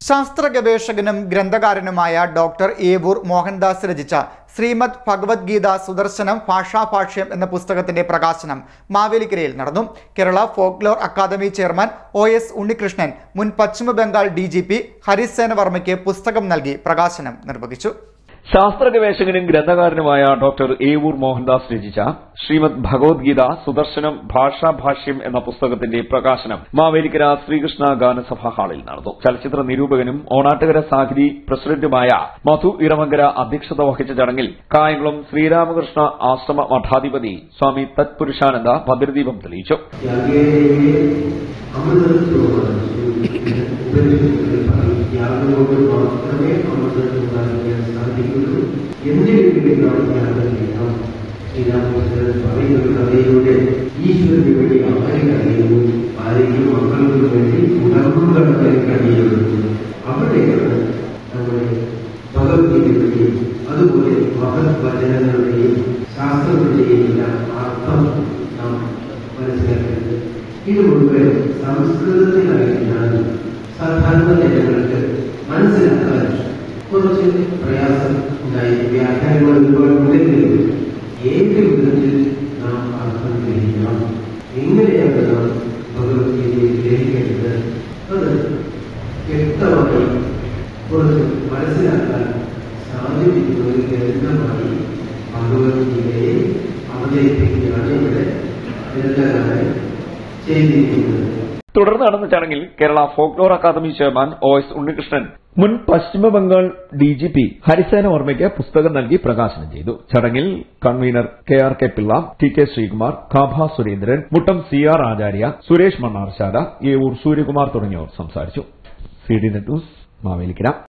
ശാസ്ത്ര ഗവേഷകനും ഗ്രന്ഥകാരനുമായ ഡോക്ടർ ഏവൂർ മോഹൻദാസ് രചിച്ച ശ്രീമദ് ഭഗവത്ഗീത സുദർശനം ഭാഷാഭാഷ്യം എന്ന പുസ്തകത്തിന്റെ പ്രകാശനം മാവേലിക്കരയിൽ നടന്നു Kerala folklore academy chairman O S Unnikrishnan മുൻ Paschima Bengal D G P Harisena വർമ്മയ്ക്ക് പുസ്തകം നൽകി പ്രകാശനം നിർവഹിച്ചു ശാസ്ത്ര ഗവേഷകനും ഗ്രന്ഥകാരനുമായ ഡോക്ടർ ഏവൂർ മോഹൻദാസ് രചിച്ച ശ്രീമദ് ഭഗവത്ഗീത സുദർശനം ഭാഷാഭാഷ്യം എന്ന പുസ്തകത്തിന്റെ പ്രകാശനം മാവേലിക്കര ശ്രീകൃഷ്ണ ഗാനസഭ ഹാളിൽ നടന്നു ചലച്ചിത്ര നിരൂപകനും ഓണാട്ടുകര സാഹിതി പ്രസിഡന്റുമായ മധു ഇറമങ്കര അധ്യക്ഷത വഹിച്ച ചടങ്ങിൽ കായംകുളം ശ്രീരാമകൃഷ്ണ ആശ്രമ മഠാധിപതി സ്വാമി തത്പുരുഷാനന്ദ ഭദ്രദീപം തെളിയിച്ചു ത്യാഗേനെ അമൃതത്വമാണ് ഉപനിഷത്തുകളിൽ പറയും ത്യാഗം കൊണ്ട് മാത്രമേ അമൃതത്വം പ്രാപിക്കാൻ സാധിക്കുള്ളൂ എന്തിനു വേണ്ടിയാണ് ത്യാഗം ചെയ്യണം ശ്രീരാമകൃഷ്ണൻ പറയുന്ന ഒരു കഥയിലൂടെ ഈശ്വരന് വേണ്ടി ആരെ കഴിയുന്നു ആരെങ്കിലും മക്കൾക്ക് വേണ്ടി ഉടമ്പുകൾ കഴിയുള്ളൂ അവിടെയാണ് നമ്മുടെ ഭഗവത്ഗീതയുടെയും അതുപോലെ മഹത് വചനങ്ങളുടെയും ശാസ്ത്രങ്ങളുടെയും എല്ലാം അർത്ഥം നാം മനസ്സിലാക്കേണ്ടത് ഇത് മുഴുവൻ സംസ്കൃതത്തിലായിരുന്നാലും സാധാരണ ജനങ്ങൾക്ക് മനസ്സിലാക്കാൻ കുറച്ച് പ്രയാസം ഉണ്ടായി വ്യാഖ്യാനങ്ങൾ ഒരുപാട് ഉണ്ടെങ്കിലും ഏത് വിധത്തിൽ നാം അർത്ഥം ഗ്രഹിക്കണം എങ്ങനെയാണ് നാം ഭഗവത്ഗീതയെ ഗ്രഹിക്കേണ്ടത് അത് വ്യക്തമായി കുറച്ച് മനസ്സിലാക്കാൻ സാധിക്കുന്ന ഒരു ഗ്രന്ഥമായി ഭഗവത്ഗീതയെ അവതരിപ്പിക്കുകയാണ് ഇവിടെ ഗ്രന്ഥകാരൻ ചെയ്തിരിക്കുന്നത് തുടർന്ന് നടന്ന ചടങ്ങിൽ Kerala folklore academy chairman O S Unnikrishnan മുൻ Paschima Bengal D G P Harisena വർമ്മയ്ക്ക് പുസ്തകം നൽകി പ്രകാശനം ചെയ്തു ചടങ്ങിൽ convener K R K Pillai T K Sreekumar കാഭ സുരേന്ദ്രൻ മുട്ടം സി ആർ ആചാര്യ സുരേഷ് മണ്ണാർശാല ഏവൂർ സൂര്യകുമാർ തുടങ്ങിയവർ സംസാരിച്ചു C D net news Mavelikkara